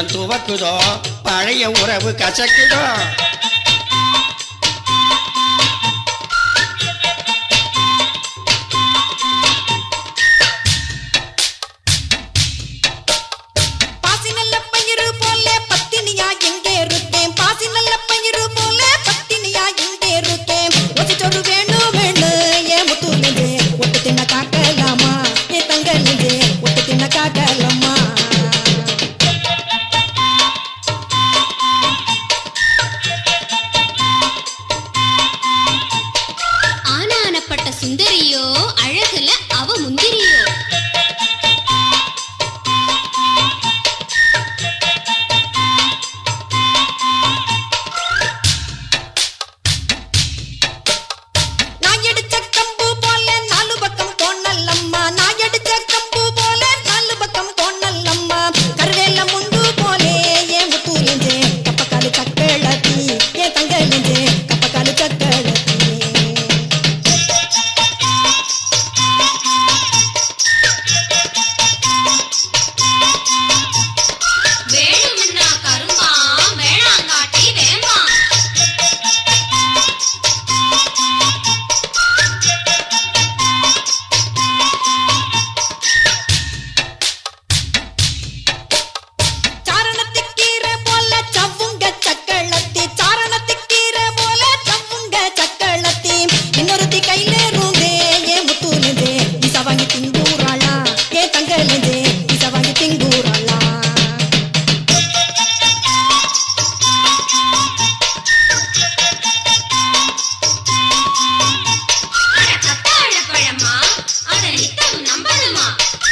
நெஞ்சம் துவக்குதோ பழைய உறவு கசக்குதோ பாசி நல்ல பயிறு போல பத்தினியா எங்கே இருக்கேன் பாசி நல்ல பயிறு போல பத்தினியா எங்கே இருக்கேன் ஒத்தி சொரு வேணும் வேணும் ஏன் முத்து நெஞ்சே ஒட்டு தின்ன காக்கலாமா ஏ தங்க நெஞ்சே ஒட்டு தின்ன காக்கலாமா ஆனானப்பட்ட சுந்தரியோ அழகுல அவ முந்திரியோ நான் எடுத்த கம்பு போல நாலு பக்கம் கோணல்லம்மா நான் எடுத்த கம்பு போல நாலு பக்கம் கோணல்லம்மா கருவேல முண்டு போலே ஏன் முத்து நெஞ்சே கப்பக்காலு சக்களத்தி ஏன் தங்க நெஞ்சே கப்பக்காலு சக்களத்தி வேணும்னா கரும்பா வேளாங்காட்டி வேம்பா சாரணத்துக்கீரை போல சவ்வுங்க சக்களத்தி சாரணத்துக்கீரை போல சவ்வுங்க சக்களத்தி இன்னொருத்தி கையில இருந்தே ஏன் முத்து நெஞ்சே இச வாங்கி திங்கூறாளா ஏன் தங்க நெஞ்சே இச வாங்கி திங்கூறாளா அட கத்தாழ பழமா அட நித்தம் நம்பணுமா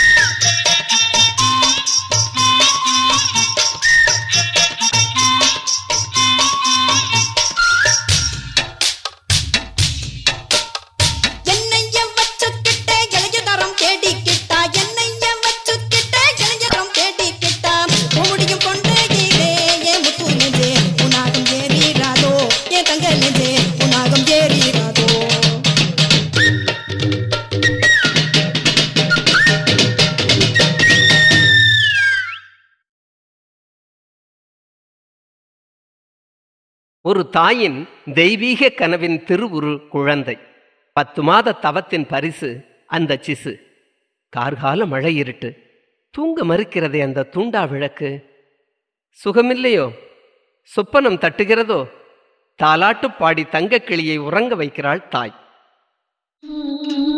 என்னைய வச்சுக்கிட்ட இளைஞதரம் தேடிக்கிட்டா என்னைய வச்சுக்கிட்ட இளைஞதரம் தேடிக்கிட்டா முடியும் கொண்டகிலே ஏன் முத்து நெஞ்சே உனாகம் ஏறிராதோ ஏன் தங்க நெஞ்சே உனாகம் ஏறிராதோ ஒரு தாயின் தெய்வீக கனவின் திருவுரு குழந்தை பத்து மாத தவத்தின் பரிசு அந்த சிசு கார்கால மழை இருட்டு தூங்க மறுக்கிறதே அந்த தூண்டா விளக்கு சுகமில்லையோ சொப்பனம் தட்டுகிறதோ தாலாட்டு பாடி தங்கக்கிளியை உறங்க வைக்கிறாள் தாய் Mm-hmm.